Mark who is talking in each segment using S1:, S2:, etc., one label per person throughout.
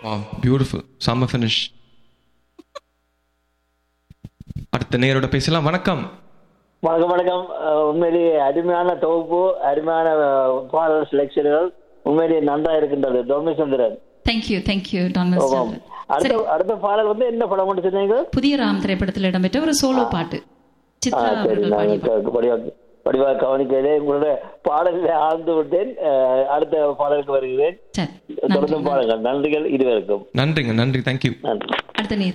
S1: வா பியூட்டிஃபுல் சம்ம ஃபினிஷ் அடுத்த நேரோட பேசலாம் வணக்கம்
S2: வணக்கம் வணக்கம் அஹ் உண்மையிலேயே அருமையான தொகுப்பு அருமையான அஹ், பாடல் செலெக்ஷன்கள் உண்மையிலேயே நன்றா இருக்கின்றது டொமிசந்திரன்
S3: தேங்க்யூ தேங்க்யூ டான்
S2: ஆமாம். அடுத்த அடுத்த பாடல் வந்து என்ன படம் மட்டும் சொன்னீங்க
S3: புதிய ராம் திரைப்படத்தில் இடம்பெற்ற ஒரு சோலோ பாட்டு
S2: ஆ,
S3: சித்ரா
S2: சரி
S3: அவர்கள் பாடிய
S2: நான் க- படிவா படிவா கவனிக்கிறேன் உங்களுடைய பாடலில் ஆழ்ந்து விட்டேன் அஹ், அடுத்த பாடலுக்கு வருகிறேன்
S3: சரி
S2: தொடர்ந்து
S3: நன்றி
S2: பாருங்கள் நன்றிகள் இதுவரைக்கும்
S1: நன்றிங்க நன்றி தேங்க்யூ
S2: நன்றி
S3: அடுத்த நேர்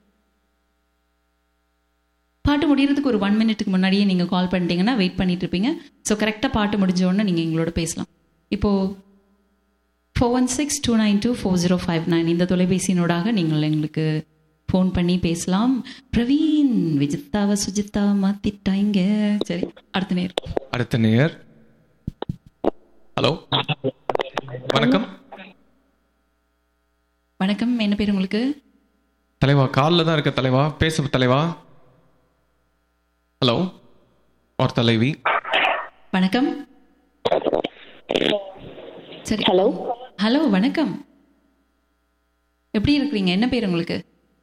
S3: பாட்டு முடியறதுக்கு ஒரு ஒன் மினிட்டுக்கு முன்னாடியே நீங்கள் கால் பண்ணிட்டீங்கன்னா வெயிட் பண்ணிட்டு இருப்பீங்க ஸோ கரெக்டாக பாட்டு முடிஞ்ச உடனே நீங்கள் எங்களோட பேசலாம் இப்போது four one six two nine two four zero five nine இந்த தொலைபேசியினூடாக நீங்கள் எங்களுக்கு ஃபோன் பண்ணி பேசலாம் பிரவீன் விஜித்தாவை சுஜித்தாவை மாத்திட்டாங்க சரி அடுத்த நேர்
S1: அடுத்த நேயர் ஹலோ வணக்கம்
S3: வணக்கம் என்ன பேர் உங்களுக்கு
S1: தலைவா காலில் தான் இருக்க தலைவா பேச தலைவா ஹலோ ஒரு தலைவி
S3: வணக்கம் சரி
S4: ஹலோ
S3: ஹலோ வணக்கம் எப்படி இருக்கிறீங்க என்ன பேர் உங்களுக்கு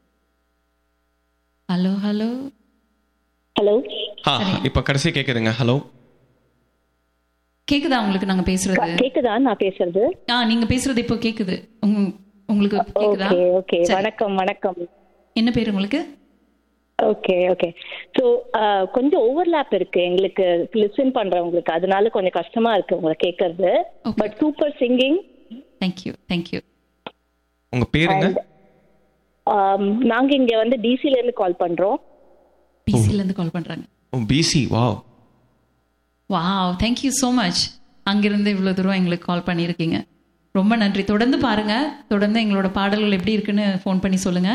S3: ஹலோ ஹலோ
S4: ஹலோ
S1: ஆ இப்போ கடைசி கேட்குதுங்க ஹலோ
S3: கேக்குதா உங்களுக்கு நாங்க பேசுறது
S4: கேக்குதா நான் பேசுறது
S3: ஆ நீங்க பேசுறது இப்போ கேக்குது உங்க- உங்களுக்கு கேக்குதா
S4: ஓகே ஓகே
S3: சரி.
S4: வணக்கம் வணக்கம்
S3: என்ன பேர் உங்களுக்கு
S4: ஓகே ஓகே ஸோ கொஞ்சம் ஓவர்லாப் இருக்கு எங்களுக்கு லிசன் பண்றவங்களுக்கு அதனால கொஞ்சம் கஷ்டமா இருக்கு உங்களை கேட்கறது
S3: Okay.
S4: But super singing
S3: thank you thank you
S1: உங்கள் பேருங்க
S4: நாங்க இங்க வந்து டிசில இருந்து கால் பண்றோம்
S3: பிசில இருந்து கால் பண்றாங்க
S1: oh busy wow
S3: wow thank you so much அங்கிருந்து இவ்வளோ தூரம் எங்களுக்கு கால் பண்ணியிருக்கீங்க ரொம்ப நன்றி தொடர்ந்து பாருங்க தொடர்ந்து எங்களோட பாடல்கள் எப்படி இருக்குன்னு ஃபோன் பண்ணி சொல்லுங்க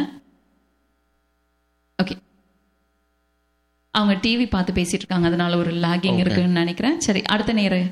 S3: ஓகே அவங்க டிவி பார்த்து பேசிட்டு இருக்காங்க அதனால ஒரு லாகிங்
S1: Okay.
S3: இருக்குன்னு நினைக்கிறேன் சரி அடுத்த நேரம்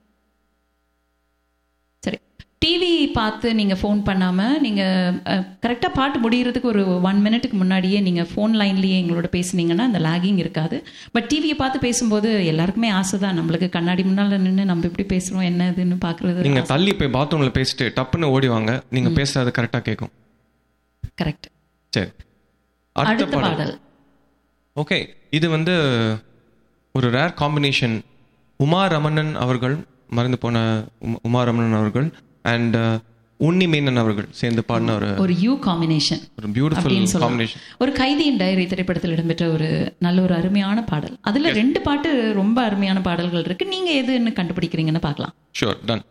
S3: சரி டிவி பார்த்து நீங்கள் ஃபோன் பண்ணாமல் நீங்கள் கரெக்டாக பாட்டு முடிகிறதுக்கு ஒரு ஒன் மினிட்டுக்கு முன்னாடியே நீங்கள் ஃபோன் லைன்லேயே எங்களோட பேசுனீங்கன்னா அந்த லாகிங் இருக்காது பட் டிவியை பார்த்து பேசும்போது எல்லாருக்குமே ஆசை தான் நம்மளுக்கு கண்ணாடி முன்னால் நின்று நம்ம எப்படி பேசுகிறோம் என்ன இதுன்னு பார்க்குறது
S1: நீங்கள் தள்ளி போய் பாத்ரூமில் பேசிட்டு டப்புன்னு ஓடி வாங்க நீங்கள் பேசுறது கரெக்டாக கேட்கும்
S3: கரெக்ட்
S1: சரி அடுத்த
S3: அடுத்த
S1: பாடல்
S3: பாடல்
S1: ஓகே இது வந்து ஒரு ரேர் காம்பினேஷன் உமா ரமணன் அவர்கள் மறந்து போன உமா- உமா ரமணன் அவர்கள் அண்ட் உன்னி மேனன் அவர்கள் சேர்ந்து பாடின ஒரு
S3: ஒரு யூ காம்பினேஷன்
S1: ஒரு பியூட்டிஃபுல்
S3: அப்படின்னு சொல்லலாம்
S1: காம்பினேஷன்
S3: ஒரு கைதியின் டைரி திரைப்படத்தில் இடம்பெற்ற ஒரு நல்ல ஒரு அருமையான பாடல் அதுல ரெண்டு பாட்டு ரொம்ப அருமையான பாடல்கள் இருக்கு நீங்க எதுன்னு கண்டுபிடிக்கிறீங்கன்னு பார்க்கலாம்
S1: ஷூர் டன்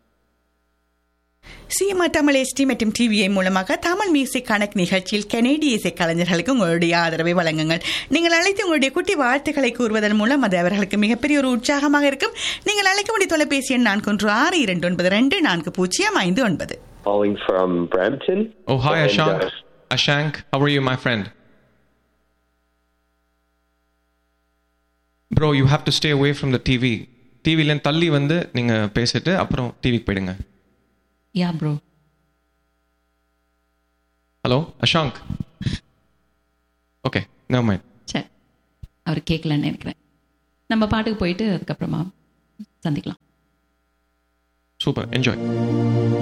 S5: சிஎம்ஆ தமிழ் எஸ்டி மற்றும் டிவிஐ மூலமாக தமிழ் மியூசிக் கணக்கு நிகழ்ச்சியில் கனேடிய இசை கலைஞர்களுக்கு உங்களுடைய ஆதரவை வழங்குங்கள் நீங்கள் அழைத்து உங்களுடைய குட்டி வாழ்த்துக்களை கூறுவதன் மூலம் அது அவர்களுக்கு மிகப்பெரிய ஒரு உற்சாகமாக இருக்கும் நீங்கள் அழைக்க வேண்டிய தொலைபேசி எண் நான்கு ஒன்று ஆறு இரண்டு ஒன்பது ரெண்டு நான்கு பூஜ்ஜியம் ஐந்து ஒன்பது
S6: calling from Brampton.
S1: Oh, hi,
S6: And,
S1: Ashank.
S6: uh,
S1: Ashank, how are you, my friend? Bro, you have to stay away from the TV. டிவிலேருந்து தள்ளி வந்து நீங்கள் பேசிட்டு அப்புறம் டிவிக்கு போயிடுங்க
S3: yeah bro
S1: hello Ashank okay no mind
S3: சரி அவர் கேட்கலன்னு நினைக்கிறேன் நம்ம பாட்டுக்கு போயிட்டு அதுக்கப்புறமா சந்திக்கலாம்
S1: சூப்பர் என்ஜாய்